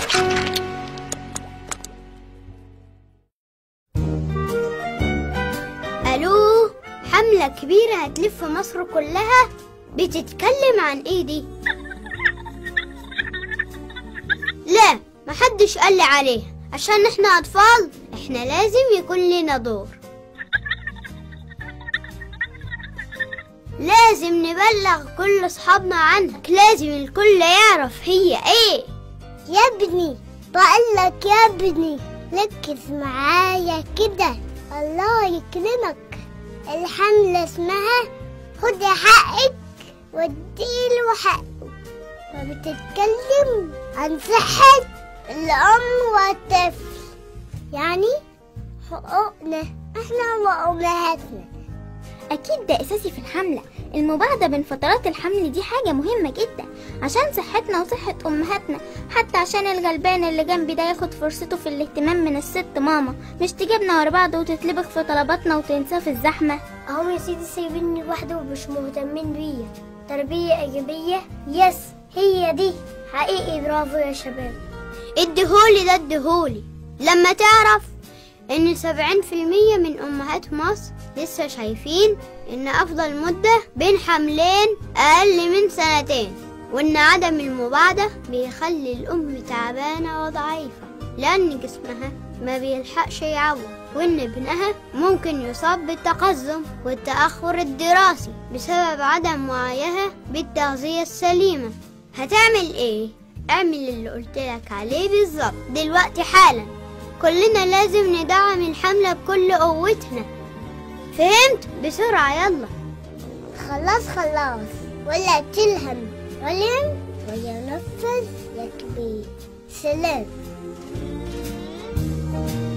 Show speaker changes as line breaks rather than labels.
الو حملة كبيرة هتلف مصر كلها بتتكلم عن ايه دي لا محدش قال لي عليها عشان احنا اطفال احنا لازم يكون لنا دور لازم نبلغ كل اصحابنا عنها لازم الكل يعرف هي ايه
يا ابني بقولك يا ابني ركز معايا كده الله يكرمك الحملة اسمها خدي حقك واديله حقه وبتتكلم عن صحة الأم والطفل يعني حقوقنا احنا وأمهاتنا
أكيد ده أساسي في الحملة المباعدة بين فترات الحمل دي حاجة مهمة جدا عشان صحتنا وصحة أمهاتنا حتى عشان الغلبان اللي جنبي ده ياخد فرصته في الاهتمام من الست ماما مش تجيبنا ورا بعض وتتلبخ في طلباتنا وتنساه في الزحمة
اهم يا سيدي سايبيني لوحده ومش مهتمين بيا تربية إيجابية يس هي دي حقيقي برافو يا شباب
اديهولي ده اديهولي لما تعرف ان سبعين في المية من امهات مصر لسه شايفين ان افضل مدة بين حملين اقل من سنتين وان عدم المباعدة بيخلي الام تعبانة وضعيفة لان جسمها ما بيلحقش يعوض وان ابنها ممكن يصاب بالتقزم والتأخر الدراسي بسبب عدم وعيها بالتغذية السليمة هتعمل ايه؟ اعمل اللي قلتلك عليه بالظبط دلوقتي حالا كلنا لازم ندعم الحملة بكل قوتنا فهمت؟ بسرعة يلا
خلاص خلاص ولا تلهم علم وينفذ يا كبير سلام